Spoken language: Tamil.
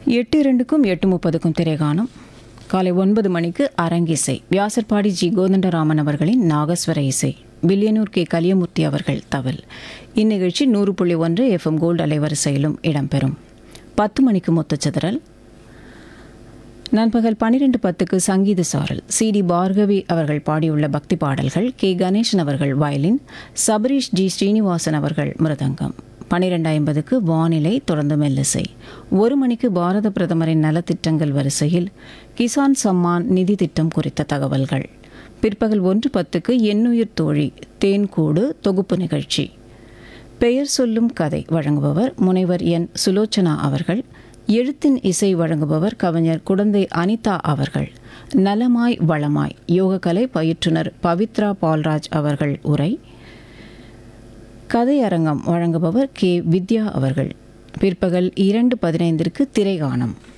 எட்டு இரண்டுக்கும் எட்டு முப்பதுக்கும் திரைகாணும் காலை ஒன்பது மணிக்கு அரங்கிசை வியாசர்பாடி ஜி கோதண்டராமன் அவர்களின் நாகஸ்வர இசை வில்லியனூர் கே கலியமூர்த்தி அவர்கள் தவில் இந்நிகழ்ச்சி நூறு புள்ளி ஒன்று எஃப்எம் கோல்டு அலைவரிசையிலும் இடம்பெறும் பத்து மணிக்கு மொத்தச்சிதறல் நண்பகல் பன்னிரெண்டு பத்துக்கு சங்கீத சாரல் சி டி பார்கவி அவர்கள் பாடியுள்ள பக்தி பாடல்கள் கே கணேசன் அவர்கள் வயலின் சபரீஷ் ஜி ஸ்ரீனிவாசன் அவர்கள் மிருதங்கம் பன்னிரெண்டு ஐம்பதுக்கு வானிலை தொடர்ந்து மெல்லிசை ஒரு மணிக்கு பாரத பிரதமரின் நலத்திட்டங்கள் வரிசையில் கிசான் சம்மான் நிதி திட்டம் குறித்த தகவல்கள் பிற்பகல் ஒன்று பத்துக்கு எண்ணுயிர் தோழி தேன்கூடு தொகுப்பு நிகழ்ச்சி பெயர் சொல்லும் கதை வழங்குபவர் முனைவர் என் சுலோச்சனா அவர்கள் எழுத்தின் இசை வழங்குபவர் கவிஞர் குடந்தை அனிதா அவர்கள் நலமாய் வளமாய் யோகக்கலை பயிற்றுனர் பவித்ரா பால்ராஜ் அவர்கள் உரை கதையரங்கம் வழங்குபவர் கே வித்யா அவர்கள் பிற்பகல் இரண்டு பதினைந்திற்கு திரைகாணம்